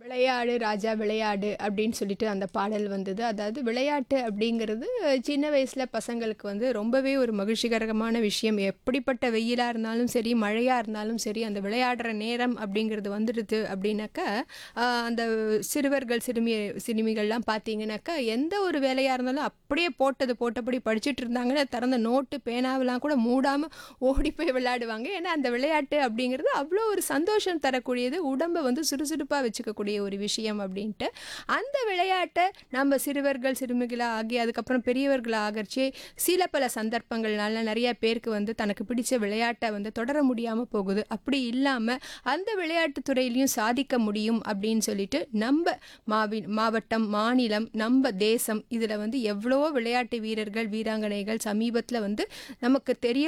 விளையாடு ராஜா விளையாடு அப்படின்னு சொல்லிட்டு அந்த பாடல் வந்தது அதாவது விளையாட்டு அப்படிங்கிறது சின்ன வயசில் பசங்களுக்கு வந்து ரொம்பவே ஒரு மகிழ்ச்சிகரமான விஷயம் எப்படிப்பட்ட வெயிலாக இருந்தாலும் சரி மழையாக இருந்தாலும் சரி அந்த விளையாடுற நேரம் அப்படிங்கிறது வந்துடுது அப்படின்னாக்கா ஆஹ், அந்த சிறுவர்கள் சிறுமி சிறுமிகள்லாம் பார்த்தீங்கன்னாக்கா எந்த ஒரு வேலையாக இருந்தாலும் அப்படியே போட்டது போட்டபடி படிச்சுட்டு இருந்தாங்கன்னா திறந்த நோட்டு பேனாவெல்லாம் கூட மூடாமல் ஓடி போய் விளையாடுவாங்க ஏன்னா அந்த விளையாட்டு அப்படிங்கிறது அவ்வளோ ஒரு சந்தோஷம் தரக்கூடியது உடம்பை வந்து சுறுசுறுப்பாக வச்சுக்கக்கூடிய ஒரு விஷயம் அப்படின்ட்டு அந்த விளையாட்டை நம்ம சிறுவர்கள் சிறுமிகளாக ஆகி அதுக்கப்புறம் பெரியவர்களாக ஆகர்ச்சி சில பல சந்தர்ப்பங்கள்னால நிறைய பேருக்கு வந்து தனக்கு பிடிச்ச விளையாட்டை வந்து தொடர முடியாமல் போகுது அப்படி இல்லாமல் அந்த விளையாட்டுத் துறையிலையும் சாதிக்க முடியும் அப்படின்னு சொல்லிட்டு நம்ம மாவி மாவட்டம் மாநிலம் நம்ம தேசம் இதில் வந்து எவ்வளவோ விளையாட்டு வீரர்கள் வீராங்கனைகள் சமீபத்தில் வந்து நமக்கு தெரிய